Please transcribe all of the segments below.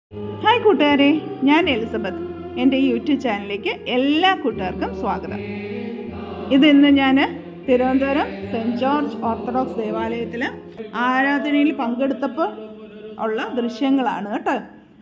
hi കൂട്ടുകാരെ ഞാൻ Elizabeth എൻ്റെ യൂട്യൂബ് ചാനലിലേക്ക് എല്ലാ കൂട്ടുകാർക്കും സ്വാഗതം ഇത് ഇന്ന് ഞാൻ തിരുവനന്തപുരം സെൻറ് ജോർജ് ഓർത്തഡോക്സ് ദേവാലയത്തിൽ ആരാധനയിൽ പങ്കെടുത്തപ്പോൾ ഉള്ള ദൃശ്യങ്ങളാണ് കേട്ടോ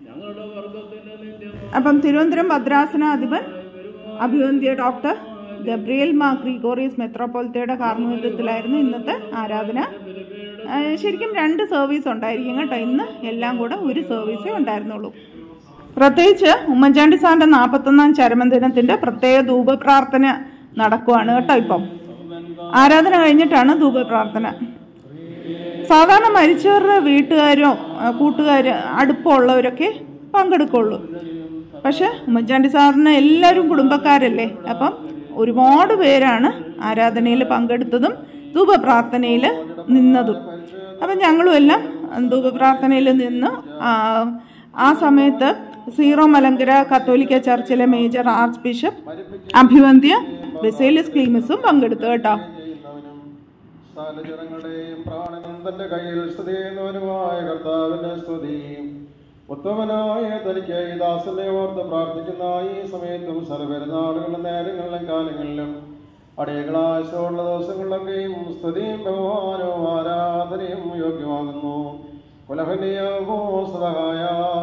അപ്പം തിരുവനന്തപുരം ഭദ്രാസനാധിപൻ അഭിവന്ധ്യ ഡോക്ടർ ഗബ്രിയേൽ മാ ഗ്രിഗോറിയസ് മെത്രോപൊലിത്തയുടെ കാർമ്മികത്വത്തിലായിരുന്നു ഇന്നത്തെ ആരാധന ആ, ശരിക്കും രണ്ട് സർവീസ് ഉണ്ടായിരിക്കും കേട്ടോ ഇന്ന് എല്ലാം കൂടെ ഒരു സർവീസേ ഉണ്ടായിരുന്നുള്ളൂ പ്രത്യേകിച്ച് ഉമ്മൻചാണ്ടി സാറിന്റെ നാൽപ്പത്തൊന്നാം ചരമദിനത്തിന്റെ പ്രത്യേക ധൂപ പ്രാർത്ഥന നടക്കുവാണ് കേട്ടോ ഇപ്പം ആരാധന കഴിഞ്ഞിട്ടാണ് ധൂപ പ്രാർത്ഥന സാധാരണ മരിച്ചവരുടെ വീട്ടുകാരോ ആ, കൂട്ടുകാരോ അടുപ്പമുള്ളവരൊക്കെ പങ്കെടുക്കുള്ളൂ പക്ഷെ ഉമ്മൻചാണ്ടി സാറിന് എല്ലാവരും കുടുംബക്കാരല്ലേ അപ്പം ഒരുപാട് പേരാണ് ആരാധനയിൽ പങ്കെടുത്തതും ധൂപ പ്രാർത്ഥനയിൽ നിന്നതും അപ്പം ഞങ്ങളും എല്ലാം ധൂപ പ്രാർത്ഥനയിൽ നിന്ന് ആ, ആ സമയത്ത് സീറോ മലങ്കര കത്തോലിക്ക ചർച്ചിലെ മേജർ ആർച്ച് ബിഷപ്പ് അഭിവന്ധ്യ ബെസേലിയസ് ക്ലീമസും പങ്കെടുത്തു കേട്ടോ സകലജനങ്ങളുടെയും പ്രാണനും തന്റെ കയ്യിൽ സ്തുതി ചെയ്യുന്നവനുമായ കർത്താവിന്റെ സ്തുതി ഉത്തമനായ തനിക്ക് ഈ ദാസനെ ഓർത്ത് പ്രാർത്ഥിക്കുന്ന ഈ സമയത്തും സർവരുന്നാളുകളിലും നേരങ്ങളിലും കാലങ്ങളിലും അടിയകളാശമുള്ള ദിവസങ്ങളിലൊക്കെയും സ്തുതിയും ബഹുമാനവും ആരാധനയും യോഗ്യമാകുന്നു കുലഹനീയമോ സഹായ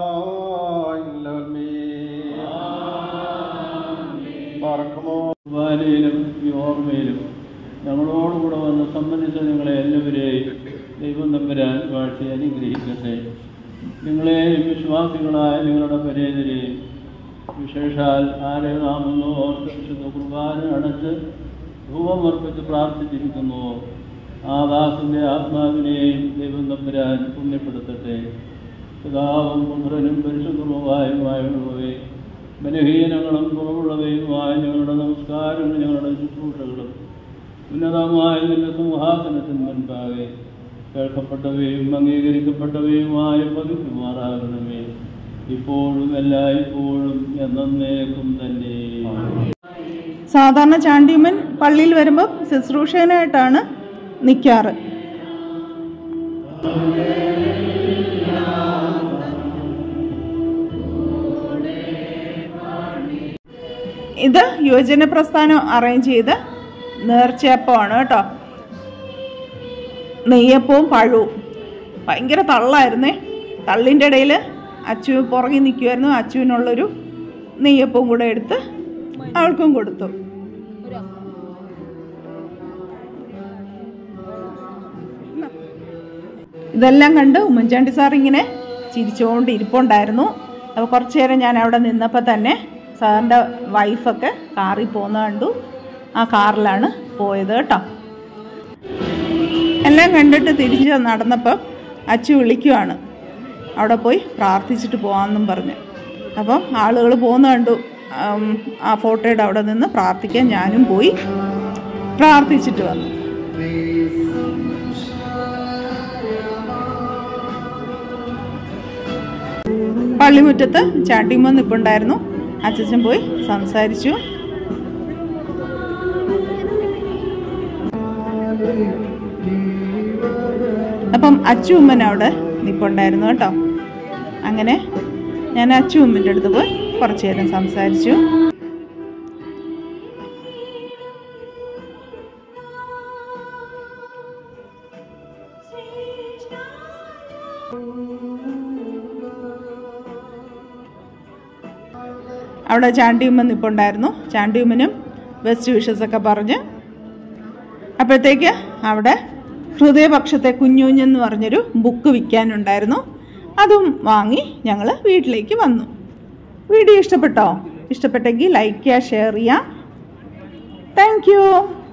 പാർക്കുമോ വാലയിലും ഈ ഓർമ്മയിലും ഞങ്ങളോടുകൂടെ വന്ന് സംബന്ധിച്ച നിങ്ങളെ എല്ലാവരെയും ദൈവം തമ്പുരാൻ വാഴ്ത്തി അനുഗ്രഹിക്കട്ടെ നിങ്ങളെയും വിശ്വാസികളായ നിങ്ങളുടെ പരേതരെയും വിശേഷാൽ ആരെയാമെന്നോ ഓർത്ത് വിശുദ്ധ കുർബാന അടച്ച് ധൂപമർപ്പിച്ച് പ്രാർത്ഥിച്ചിരിക്കുന്നു ആ ദാസന്റെ ആത്മാവിനെയും ദൈവം തമ്പുരാൻ പുണ്യപ്പെടുത്തട്ടെ പിതാവും പുത്രനും പരിശുദ്ധവുമായുമായുള്ളവേ ബലഹീനങ്ങളും കുറവുള്ളവയുമായ ഞങ്ങളുടെ നമസ്കാരങ്ങളും ഞങ്ങളുടെ ശുശ്രൂഷകളും ഉന്നതമായ നിന്റെ സിംഹാസനത്തിന് മുൻപാകെ കേൾക്കപ്പെട്ടവയും അംഗീകരിക്കപ്പെട്ടവയുമായ പതിക്കുമാറാകണമേ ഇപ്പോഴും എല്ലായ്പ്പോഴും എന്നേക്കും തന്നെ സാധാരണ ചാണ്ടിയമ്മൻ പള്ളിയിൽ വരുമ്പോൾ ശുശ്രൂഷകനായിട്ടാണ് നിൽക്കാറ് ഇത് യുവജന പ്രസ്ഥാനം അറേഞ്ച് ചെയ്ത് നേർച്ചയപ്പമാണ് കേട്ടോ നെയ്യപ്പവും പഴവും ഭയങ്കര തള്ളായിരുന്നേ തള്ളിൻ്റെ ഇടയിൽ അച്ചു പുറകിൽ നിൽക്കുമായിരുന്നു അച്ചുവിനുള്ളൊരു നെയ്യപ്പവും കൂടെ എടുത്ത് അവൾക്കും കൊടുത്തു ഇതെല്ലാം കണ്ട് ഉമ്മൻചാണ്ടി സാർ ഇങ്ങനെ ചിരിച്ചുകൊണ്ട് ഇരിപ്പുണ്ടായിരുന്നു അപ്പോൾ കുറച്ച് നേരം ഞാൻ അവിടെ നിന്നപ്പോൾ തന്നെ സാറിൻ്റെ വൈഫൊക്കെ കാറിൽ പോകുന്ന കണ്ടു ആ കാറിലാണ് പോയത് കേട്ടോ എല്ലാം കണ്ടിട്ട് തിരിച്ച് നടന്നപ്പോൾ അച്ചു വിളിക്കുവാണ് അവിടെ പോയി പ്രാർത്ഥിച്ചിട്ട് പോകാമെന്നും പറഞ്ഞ് അപ്പം ആളുകൾ പോകുന്ന കണ്ടു ആം, ആ ഫോട്ടോയുടെ അവിടെ നിന്ന് പ്രാർത്ഥിക്കാൻ ഞാനും പോയി പ്രാർത്ഥിച്ചിട്ട് വന്നു പള്ളിമുറ്റത്ത് ചാട്ടിമ്മ നിൽപ്പുണ്ടായിരുന്നു അച്ഛൻ പോയി സംസാരിച്ചു അപ്പം അച്ചു ഉമ്മൻ അവിടെ നിൽപ്പുണ്ടായിരുന്നു കേട്ടോ അങ്ങനെ ഞാൻ അച്ചു ഉമ്മൻ്റെ അടുത്ത് പോയി കുറച്ച് നേരം സംസാരിച്ചു അവിടെ ചാണ്ടിയമ്മ നിൽപ്പുണ്ടായിരുന്നു ചാണ്ടിയമ്മനും ബെസ്റ്റ് വിഷസ് ഒക്കെ പറഞ്ഞ് അപ്പോഴത്തേക്ക് അവിടെ ഹൃദയപക്ഷത്തെ കുഞ്ഞുഞ്ഞെന്ന് പറഞ്ഞൊരു ബുക്ക് വിൽക്കാനുണ്ടായിരുന്നു അതും വാങ്ങി ഞങ്ങൾ വീട്ടിലേക്ക് വന്നു വീഡിയോ ഇഷ്ടപ്പെട്ടോ ഇഷ്ടപ്പെട്ടെങ്കിൽ ലൈക്ക് ചെയ്യുക ഷെയർ ചെയ്യുക താങ്ക് യു